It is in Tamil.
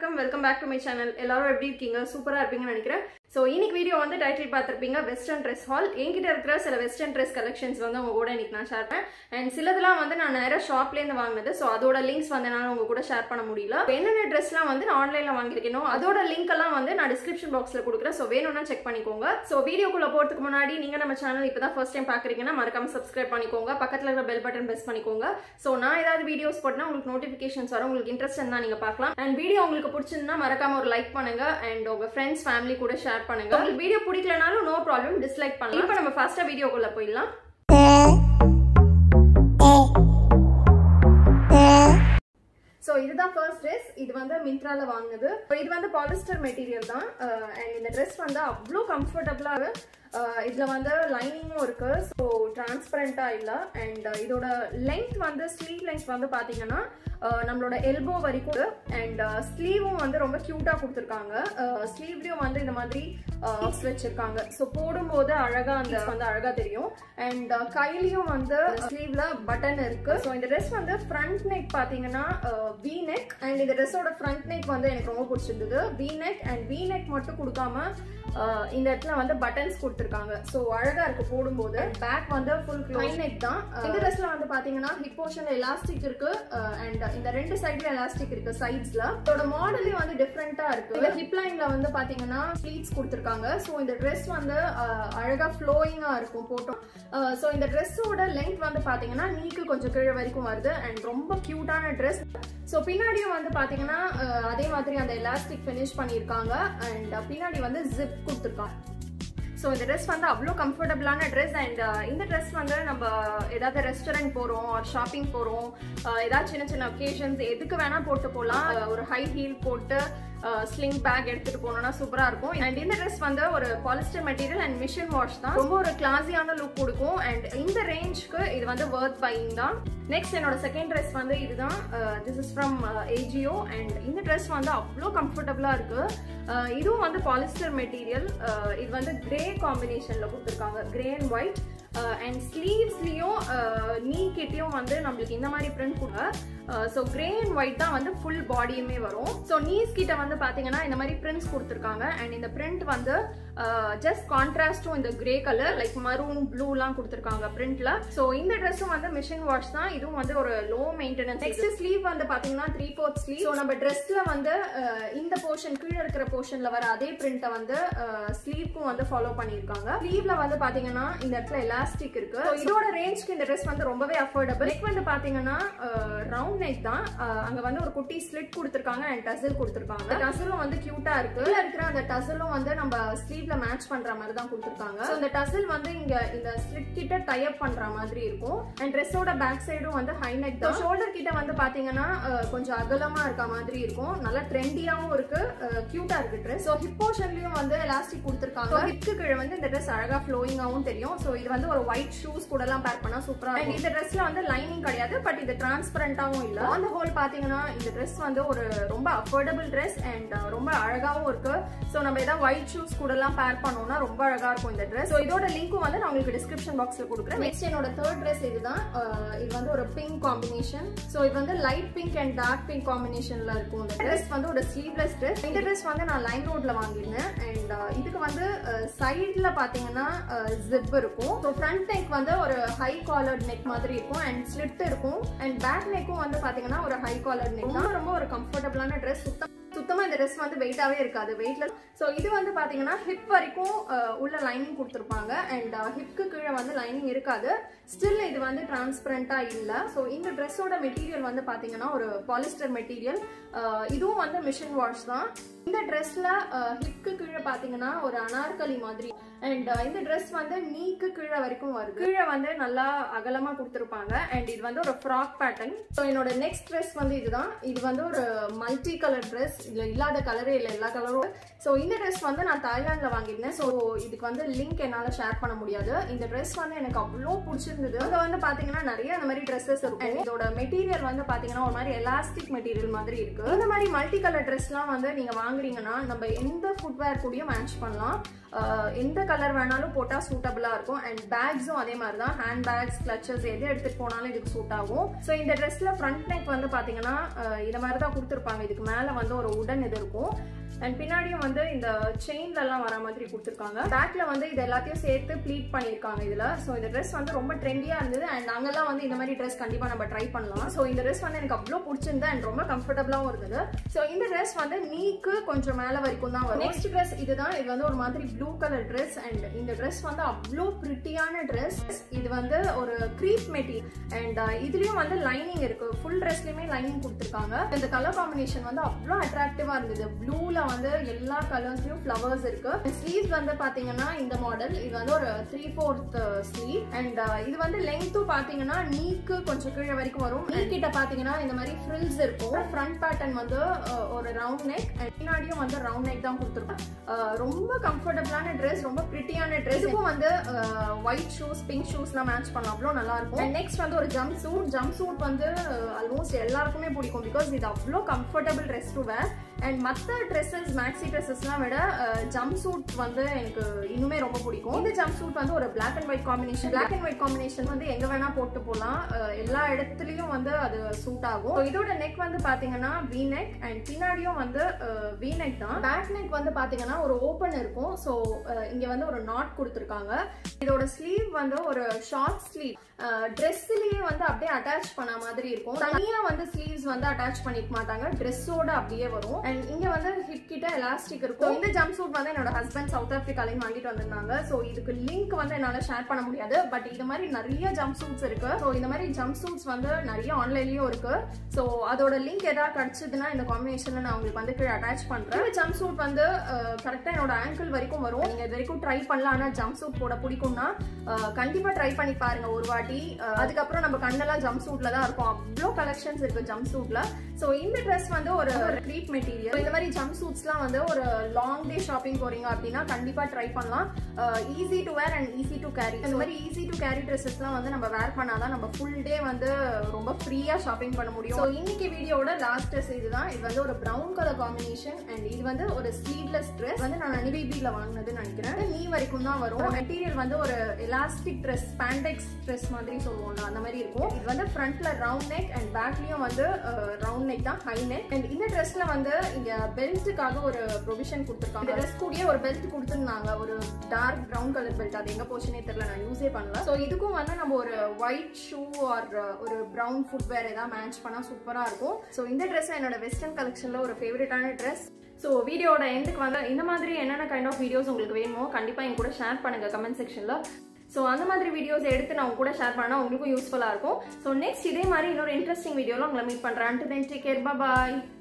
வணக்கம் welcome back to my channel எல்லாரும் எப்படி இருக்கீங்க சூப்பரா இருப்பீங்கன்னு நினைக்கிறேன் ஸோ இன்னைக்கு வீடியோ வந்து டைட்டில் பார்த்துருப்பீங்க வெஸ்டர்ன் ட்ரெஸ் ஹால் என்கிட்ட இருக்கிற சில வெஸ்டர்ன் ட்ரெஸ் கலெக்ஷன்ஸ் வந்து உங்க கூட இன்னைக்கு நான் ஷேர் பண்ணேன் அண்ட் சிலதெல்லாம் வந்து நான் நேராக ஷாப்லேருந்து வாங்கினது ஸோ அதோட லிங்க்ஸ் வந்து என்னால் உங்க கூட ஷேர் பண்ண முடியல இப்ப என்னென்ன ட்ரெஸ்லாம் வந்து நான் ஆன்லைனில் வாங்கியிருக்கேனோ அதோட லிங்க் எல்லாம் வந்து நான் டிஸ்கிரிப்ஷன் பாக்ஸில் கொடுக்குறேன் ஸோ வேணும்னா செக் பண்ணிக்கோங்க ஸோ வீடியோக்குள்ள போகிறதுக்கு முன்னாடி நீங்கள் நம்ம சேனல் இப்போ தான் ஃபர்ஸ்ட் டைம் பார்க்குறீங்கன்னா மறக்காம சப்ஸ்கிரைப் பண்ணிக்கோங்க பக்கத்தில் இருக்கிற பெல் பட்டன் ப்ரெஸ் பண்ணிக்கோங்க ஸோ நான் ஏதாவது வீடியோஸ் போட்டேன்னா உங்களுக்கு நோட்டிஃபிகேஷன்ஸ் வரும் உங்களுக்கு இன்ட்ரெஸ்ட் இருந்தால் நீங்கள் பார்க்கலாம் அண்ட் வீடியோ உங்களுக்கு பிடிச்சிருந்தா மறக்காம ஒரு லைக் பண்ணுங்க அண்ட் உங்க ஃப்ரெண்ட்ஸ் ஃபேமிலி கூட ஷேர் பண்ணுங்க உங்களுக்கு வீடியோ பிடிக்கலனாலும் நோ ப்ராப்ளம் டிஸ்லைக் பண்ணலாம் இப்போ நம்ம ஃபர்ஸ்ட்டாக வீடியோக்குள்ள போயிடலாம் ஸோ இதுதான் ஃபர்ஸ்ட் ட்ரெஸ் இது வந்து மிந்த்ரால வாங்கினது இது வந்து பாலிஸ்டர் மெட்டீரியல் தான் அண்ட் இந்த ட்ரெஸ் வந்து அவ்வளோ கம்ஃபர்டபுளாக இதில் வந்து லைனிங்கும் இருக்கு ஸோ டிரான்ஸ்பரண்ட்டாக இல்லை அண்ட் இதோட லென்த் வந்து ஸ்லீவ் லென்த் வந்து பார்த்தீங்கன்னா நம்மளோட எல்போ வரைக்கும் அண்ட் ஸ்லீவும் வந்து ரொம்ப க்யூட்டாக கொடுத்துருக்காங்க ஸ்லீவ்லேயும் வந்து இந்த மாதிரி ஹிப்ஸ் வச்சிருக்காங்க ஸோ போடும்போது அழகாக அந்த வந்து அழகாக தெரியும் அண்ட் கையிலையும் வந்து ஸ்லீவ்ல பட்டன் இருக்கு ஸோ இந்த ட்ரெஸ் வந்து ஃப்ரண்ட் நெக் பார்த்தீங்கன்னா வி நெக் அண்ட் இந்த ட்ரெஸ்ஸோட ஃப்ரண்ட் நெக் வந்து எனக்கு ரொம்ப பிடிச்சிருந்தது V neck and V neck மட்டும் கொடுக்காம இந்த இடத்துல வந்து பட்டன்ஸ் கொடுத்துருக்காங்க ஸோ அழகா இருக்கு போடும்போது பேக் வந்து ஃபுல் க்ளோஸ் நெக் தான் இந்த ட்ரெஸ்ல வந்து பாத்தீங்கன்னா ஹிப் போர்ஷன்ல எலாஸ்டிக் இருக்கு அண்ட் இந்த ரெண்டு சைட்ல எலாஸ்டிக் இருக்கு சைட்ஸ்ல இதோட மாடலே வந்து டிஃப்ரெண்டா இருக்கு இந்த ஹிப் லைன்ல வந்து பாத்தீங்கன்னா ஸ்லீட்ஸ் கொடுத்துருக்காங்க ஸோ இந்த ட்ரெஸ் வந்து அழகா ஃப்ளோயிங்கா இருக்கும் போட்டோம் ஸோ இந்த ட்ரெஸ்ஸோட லென்த் வந்து பாத்தீங்கன்னா நீக்கு கொஞ்சம் கீழே வரைக்கும் வருது அண்ட் ரொம்ப கியூட்டான ட்ரெஸ் ஸோ பின்னாடியும் வந்து பாத்தீங்கன்னா அதே மாதிரி அந்த எலாஸ்டிக் ஃபினிஷ் பண்ணியிருக்காங்க அண்ட் பின்னாடி வந்து ஜிப் கொடுத்துருக்காங்க ஸோ இந்த ட்ரெஸ் வந்து அவ்வளோ கம்ஃபர்டபுளான ட்ரெஸ் அண்ட் இந்த ட்ரெஸ் வந்து நம்ம ஏதாவது ரெஸ்டாரண்ட் போகிறோம் ஒரு ஷாப்பிங் போகிறோம் ஏதாவது சின்ன சின்ன ஒகேஷன்ஸ் எதுக்கு வேணால் போட்டு போகலாம் ஒரு ஹை ஹீல் போட்டு ஸ்லிங் பேக் எடுத்துட்டு போனோம்னா சூப்பரா இருக்கும் அண்ட் இந்த ட்ரெஸ் வந்து ஒரு polyester material and machine wash தான் ரொம்ப ஒரு கிளாஸியான லுக் கொடுக்கும் அண்ட் இந்த ரேஞ்ச்க்கு இது வந்து ஒர்த் பையிங் தான் நெக்ஸ்ட் என்னோட செகண்ட் ட்ரெஸ் வந்து இதுதான் this is from Ajio and இந்த ட்ரெஸ் வந்து அவ்வளோ கம்ஃபர்டபுளா இருக்கு இதுவும் வந்து பாலிஸ்டர் மெட்டீரியல் இது வந்து கிரே காம்பினேஷன்ல கொடுத்துருக்காங்க கிரே அண்ட் ஒயிட் அண்ட் ஸ்லீவ்ஸ்லேயும் நீ கிட்டேயும் வந்து நம்மளுக்கு இந்த மாதிரி பிரிண்ட் கொடுங்க ஸோ கிரே அண்ட் ஒயிட் தான் வந்து ஃபுல் பாடியுமே வரும் ஸோ நீஸ் கிட்ட வந்து பார்த்தீங்கன்னா இந்த மாதிரி பிரிண்ட்ஸ் கொடுத்துருக்காங்க அண்ட் இந்த பிரிண்ட் வந்து ஜஸ்ட் கான்ட்ராஸ்டும் இந்த கிரே கலர் லைக் மரூன் ப்ளூலாம் கொடுத்துருக்காங்க பிரிண்ட்ல ஸோ இந்த ட்ரெஸ்ஸும் வந்து மிஷின் வாஷ் தான் இதுவும் வந்து ஒரு லோ மெயின்டெனன்ஸ் நெக்ஸ்ட் ஸ்லீவ் வந்து பார்த்தீங்கன்னா த்ரீ ஃபோர்த் ஸ்லீவ் ஸோ நம்ம ட்ரெஸ்ல வந்து இந்த போர்ஷன் கீழே இருக்கிற போர்ஷன்ல வர அதே பிரிண்ட்டை வந்து ஸ்லீவ்க்கும் வந்து ஃபாலோ பண்ணியிருக்காங்க ஸ்லீவ்ல வந்து பார்த்தீங்கன்னா இந்த இடத்துல எலாஸ்டிக் இருக்கு இதோட ரேஞ்ச்க்கு இந்த ட்ரெஸ் வந்து ரொம்பவே அஃபோர்டபுள் நெக் வந்து பார்த்தீங்கன்னா ரவுண்ட் நெக் தான் அங்க வந்து ஒரு குட்டி ஸ்லிட் கொடுத்துருக்காங்க அண்ட் டசல் கொடுத்துருக்காங்க டசலும் வந்து கியூட்டா இருக்கு இதுல இருக்கிற அந்த டசலும் வந்து நம்ம ஸ்லீவ்ல மேட்ச் பண்ற மாதிரி தான் கொடுத்துருக்காங்க இந்த டசல் வந்து இங்க இந்த ஸ்லிட் கிட்ட டை அப் பண்ற மாதிரி இருக்கும் அண்ட் ட்ரெஸ்ஸோட பேக் சைடும் வந்து ஹை நெக் தான் ஷோல்டர் கிட்ட வந்து பாத்தீங்கன்னா கொஞ்சம் அகலமா இருக்க மாதிரி இருக்கும் நல்லா ட்ரெண்டியாவும் இருக்கு கியூட்டா இருக்கு ட்ரெஸ் ஸோ ஹிப் போர்ஷன்லயும் வந்து எலாஸ்டிக் கொடுத்துருக்காங்க ஹிப்க்கு கீழே வந்து இந்த ட்ரெஸ் அழகா ஃப்ளோயிங்காவும் தெரியும் ஸோ இது வந்து ஒரு ஒயிட் ஷூஸ் கூட எல்லாம் பேர் பண்ணா சூப்பரா இருக்கும் இந்த ட்ரெஸ்ல வந்து லைனிங் கிடையாது பட் இது டிரான்ஸ்பரண்டாவும் இல்ல ஆன் த ஹோல் பாத்தீங்கன்னா இந்த ட்ரெஸ் வந்து ஒரு ரொம்ப அஃபோர்டபுள் ட்ரெஸ் அண்ட் ரொம்ப அழகாவும் இருக்கு ஸோ நம்ம ஏதாவது ஒயிட் ஷூஸ் கூட எல்லாம் பேர் பண்ணோம்னா ரொம்ப அழகா இருக்கும் இந்த ட்ரெஸ் ஸோ இதோட லிங்க்கும் வந்து நான் உங்களுக்கு டிஸ்கிரிப்ஷன் பாக்ஸ்ல கொடுக்குறேன் நெக்ஸ்ட் என்னோட தேர்ட் ட்ரெஸ் இதுதான் இது வந்து ஒரு பிங்க் காம்பினேஷன் ஸோ இது வந்து light pink and dark pink காம்பினேஷன்ல இருக்கும் இந்த ட்ரெஸ் வந்து ஒரு ஸ்லீவ்லெஸ் ட்ரெஸ் இந்த ட்ரெஸ் வந்து நான் லைன் ரோட்ல வாங்கியிருந்தேன் அண்ட் இதுக்கு வந்து சைட்ல பாத்தீங்கன்னா ஜிப் இருக்கும் ஸோ ஃப்ரண்ட் நெக் வந்து ஒரு ஹை காலர்ட் நெக் மாதிரி இருக்கும் அண்ட் ஸ்லிட் இருக்கும் அண்ட் பேக் நெக்கும் வந்து பாத்தீங்கன்னா ஒரு ஹை காலர் நெக் தான் ரொம்ப ஒரு கம்ஃபர்டபுளான ட்ரெஸ் சுத்தம் சுத்தமா இந்த ட்ரெஸ் வந்து வெயிட்டாவே இருக்காது வெயிட்ல ஸோ இது வந்து பாத்தீங்கன்னா ஹிப் வரைக்கும் உள்ள லைனிங் கொடுத்துருப்பாங்க அண்ட் ஹிப்க்கு கீழே வந்து லைனிங் இருக்காது ஸ்டில் இது வந்து டிரான்ஸ்பரண்டா இல்ல ஸோ இந்த ட்ரெஸ்ஸோட மெட்டீரியல் வந்து பாத்தீங்கன்னா ஒரு பாலிஸ்டர் மெட்டீரியல் இதுவும் வந்து மிஷின் வாஷ் தான் இந்த ட்ரெஸ்ல ஹிப்க்கு கீழே பாத்தீங்கன்னா ஒரு அனார்கலி மாதிரி அண்ட் இந்த ட்ரெஸ் வந்து நீக்கு கீழே வரைக்கும் வருது கீழே வந்து நல்லா அகலமா கொடுத்துருப்பாங்க அண்ட் இது வந்து ஒரு ஃப்ராக் பேட்டர்ன் ஸோ என்னோட நெக்ஸ்ட் ட்ரெஸ் வந்து இதுதான் இது வந்து ஒரு மல்டி கலர் ட்ரெஸ் இதுல இல்லாத கலரே இல்லை எல்லா கலரும் ஸோ இந்த ட்ரெஸ் வந்து நான் தாய்லாண்டில் வாங்கியிருந்தேன் ஸோ இதுக்கு வந்து லிங்க் என்னால் ஷேர் பண்ண முடியாது இந்த ட்ரெஸ் வந்து எனக்கு அவ்வளோ பிடிச்சிருந்தது அங்கே வந்து பார்த்தீங்கன்னா நிறைய அந்த மாதிரி ட்ரெஸ்ஸஸ் இருக்கும் இதோட மெட்டீரியல் வந்து பார்த்தீங்கன்னா ஒரு மாதிரி எலாஸ்டிக் மெட்டீரியல் மாதிரி இருக்கு இந்த மாதிரி மல்டி கலர் ட்ரெஸ்லாம் வந்து நீங்கள் வாங்குறீங்கன்னா நம்ம எந்த ஃபுட்வேர் கூடயும் மேட்ச் பண்ணலாம் எந்த கலர் வேணாலும் போட்டா சூட்டபிளா இருக்கும் அண்ட் பேக்ஸும் அதே மாதிரி தான் ஹேண்ட் பேக்ஸ் கிளச்சஸ் எது எடுத்துட்டு போனாலும் இதுக்கு சூட் ஆகும் ஸோ இந்த ட்ரெஸ்ல ஃப்ரண்ட் நெக் வந்து பாத்தீங்கன்னா அஹ், இந்த மாதிரி தான் கொடுத்துருப்பாங்க இதுக்கு மேல வந்து ஒரு உடன் இது இருக்கும் அண்ட் பின்னாடியும் வந்து இந்த செயின்ல எல்லாம் வர மாதிரி கொடுத்துருக்காங்க பேக்ல வந்து இது எல்லாத்தையும் சேர்த்து ப்ளீட் பண்ணியிருக்காங்க இதுல ஸோ இந்த ட்ரெஸ் வந்து ரொம்ப ட்ரெண்டியா இருந்தது அண்ட் அங்கெல்லாம் வந்து இந்த மாதிரி ட்ரெஸ் கண்டிப்பா நம்ம ட்ரை பண்ணலாம் ஸோ இந்த ட்ரெஸ் வந்து எனக்கு அவ்வளோ பிடிச்சிருந்தது அண்ட் ரொம்ப கம்ஃபர்டபுளாகவும் இருந்தது ஸோ இந்த ட்ரெஸ் வந்து நீக்கு கொஞ்சம் மேல வரைக்கும் தான் வரும் நெக்ஸ்ட் ட்ரெஸ் இதுதான் இது வந்து ஒரு மாதிரி ப்ளூ கலர் ட்ரெஸ் அண்ட் இந்த ட்ரெஸ் வந்து அவ்வளோ பிரிட்டியான ட்ரெஸ் இது வந்து ஒரு க்ரீப் மெட்டீரியல் அண்ட் இதுலயும் வந்து லைனிங் இருக்கு ஃபுல் ட்ரெஸ்லயுமே லைனிங் கொடுத்துருக்காங்க இந்த கலர் காம்பினேஷன் வந்து அவ்வளோ அட்ராக்டிவா இருந்தது ப்ளூல வந்து எல்லா கலர்ஸ்லயும் ஃப்ளவர்ஸ் இருக்கு ஸ்லீவ்ஸ் வந்து பாத்தீங்கன்னா இந்த மாடல் இது வந்து ஒரு த்ரீ ஃபோர்த் ஸ்லீவ் அண்ட் இது வந்து லெங்த்தும் பாத்தீங்கன்னா நீக்கு கொஞ்சம் கீழே வரைக்கும் வரும் நீ கிட்ட பாத்தீங்கன்னா இந்த மாதிரி ஃப்ரில்ஸ் இருக்கும் ஃப்ரண்ட் பேட்டர்ன் வந்து அஹ், ஒரு ரவுண்ட் நெக் அண்ட் பின்னாடியும் வந்து ரவுண்ட் நெக் தான் கொடுத்துருக்கோம் ரொம்ப கம்ஃபர்டபுளான ட்ரெஸ் ரொம்ப பிரிட்டியான ட்ரெஸ் இதுக்கும் வந்து ஒயிட் ஷூஸ் பிங்க் ஷூஸ்லாம் மேட்ச் பண்ணலாம் அவ்வளோ நல்லா இருக்கும் நெக்ஸ்ட் வந்து ஒரு ஜம்ப் சூட் ஜம்ப் சூட் வந்து ஆல்மோஸ்ட் எல்லாருக்குமே பிடிக்கும் பிகாஸ் இது அவ்வளோ comfortable dress to wear and மற்ற ட்ரெஸ்ஸஸ் மேக்ஸி ட்ரெஸ்ஸஸ்லாம் விட ஜம்ப் சூட் வந்து எனக்கு இன்னுமே ரொம்ப பிடிக்கும் இந்த ஜம்ப் சூட் வந்து ஒரு black and white combination black and white combination வந்து எங்க வேணா போட்டு போகலாம் அஹ், எல்லா இடத்துலயும் வந்து அது சூட் ஆகும் So, இதோட நெக் வந்து பாத்தீங்கன்னா வி நெக் அண்ட் பின்னாடியும் வந்து வி நெக் தான் பேக் நெக் வந்து பாத்தீங்கன்னா ஒரு ஓப்பன் இருக்கும் ஸோ இங்க வந்து ஒரு நாட் கொடுத்துருக்காங்க இதோட ஸ்லீவ் வந்து ஒரு ஷார்ட் ஸ்லீவ் ட்ரெஸ்லயே வந்து அப்படியே அட்டாச் பண்ண மாதிரி இருக்கும் தனியா வந்து ஸ்லீவ்ஸ் வந்து அட்டாச் பண்ணிக்க மாட்டாங்க ட்ரெஸ்ஸோட அப்படியே வரும் அண்ட் இங்க வந்து ஹிப் கிட்ட எலாஸ்டிக் இருக்கும் இந்த ஜம்ப் சூட் வந்து என்னோட ஹஸ்பண்ட் சவுத் ஆப்பிரிக்காலையும் வாங்கிட்டு வந்திருந்தாங்க ஸோ இதுக்கு லிங்க் வந்து என்னால ஷேர் பண்ண முடியாது பட் இது மாதிரி நிறைய ஜம்ப் சூட்ஸ் இருக்கு ஸோ இந்த மாதிரி ஜம்ப் சூட்ஸ் வந்து நிறைய ஆன்லைன்லயும் இருக்கு ஸோ அதோட லிங்க் ஏதாவது கிடைச்சதுன்னா இந்த காம்பினேஷன்ல நான் உங்களுக்கு வந்து கீழே அட்டாச் பண்றேன் இந்த ஜம்ப் சூட் வந்து கரெக்டா என்னோட ஆங்கிள் வரைக்கும் வரும் நீங்க இது வரைக்கும் ட்ரை பண்ணலாம் ஆனா ஜம்ப் சூட் போட பிடிக்கும்னா அஹ், கண்டிப்பா ட்ரை பண்ணி பாருங்க ஒரு வாட்டி அஹ், அதுக்கப்புறம் நம்ம கண்ணெல்லாம் ஜம்ப் சூட்ல தான் இருக்கும் அவ்வளோ கலெக்ஷன்ஸ் இருக்கு ஜம்ப் சூட்ல ஸோ இந்த ட்ரெஸ் வந்து ஒரு க்ரீப் மெட்டீரியல் இந்த மாதிரி ஜம்ப் சூட்ஸ்லாம் வந்து ஒரு லாங் டே ஷாப்பிங் போறீங்க அப்படின்னா கண்டிப்பா ட்ரை பண்ணலாம் easy to wear and easy to carry இந்த மாதிரி ஈஸி டு கேரி ட்ரெஸ்ஸஸ்லாம் வந்து நம்ம வேர் பண்ணாதான் நம்ம ஃபுல் டே வந்து ரொம்ப ஃப்ரீயா ஷாப்பிங் பண்ண முடியும் ஸோ இன்னைக்கு வீடியோட லாஸ்ட் ட்ரெஸ் இதுதான் இது வந்து ஒரு ப்ரௌன் கலர் காம்பினேஷன் அண்ட் இது வந்து ஒரு ஸ்லீவ்லெஸ் ட்ரெஸ் வந்து நான் அனிபிபில வாங்கினதுன்னு நினைக்கிறேன் நீ வரைக்கும் தான் வரும் மெட்டீரியல் வந்து ஒரு எலாஸ்டிக் ட்ரெஸ் ஸ்பாண்டெக்ஸ் ட்ரெஸ் மாதிரி சொல்லுவோம்ல அந்த மாதிரி இருக்கும் இது வந்து ஃப்ரண்ட்ல ரவுண்ட் நெக் அண்ட் பேக்லயும் வந்து ரவுண்ட் நெக் தான் ஹை நெக் அண்ட் இந்த ட்ரெஸ்ல வந்து இங்க பெல்ட்டுக்காக ஒரு ப்ரொவிஷன் கொடுத்துருக்காங்க இந்த ட்ரெஸ் கூடயே ஒரு பெல்ட் கொடுத்துருந்தாங்க ஒரு டார்க் ப்ரௌன் கலர் பெல்ட் அது எங்க போச்சுனே தெரியல நான் யூஸே பண்ணல ஸோ இதுக்கும் வந்து நம்ம ஒரு ஒயிட் ஷூ ஆர் ஒரு ப்ரௌன் ஃபுட்வேர் ஏதாவது மேட்ச் பண்ணா சூப்பரா இருக்கும் ஸோ இந்த ட்ரெஸ் என்னோட வெஸ்டர்ன் கலெக்ஷன்ல ஒரு ஃபேவரட்டான ட்ரெஸ் ஸோ வீடியோட எண்டுக்கு வந்து இந்த மாதிரி என்னென்ன கைண்ட் ஆஃப் வீடியோஸ் உங்களுக்கு வேணுமோ கண்டிப்பாக என் கூட ஷேர் பண்ணுங்க கமெண்ட் செக்ஷனில் ஸோ அந்த மாதிரி வீடியோஸ் எடுத்து நான் உங்க கூட ஷேர் பண்ணால் உங்களுக்கும் யூஸ்ஃபுல்லாக இருக்கும் ஸோ நெக்ஸ்ட் இதே மாதிரி இன்னொரு இன்ட்ரெஸ்டிங் வீடியோவில் உங்களை மீட் பண்ணுறேன் to then take care bye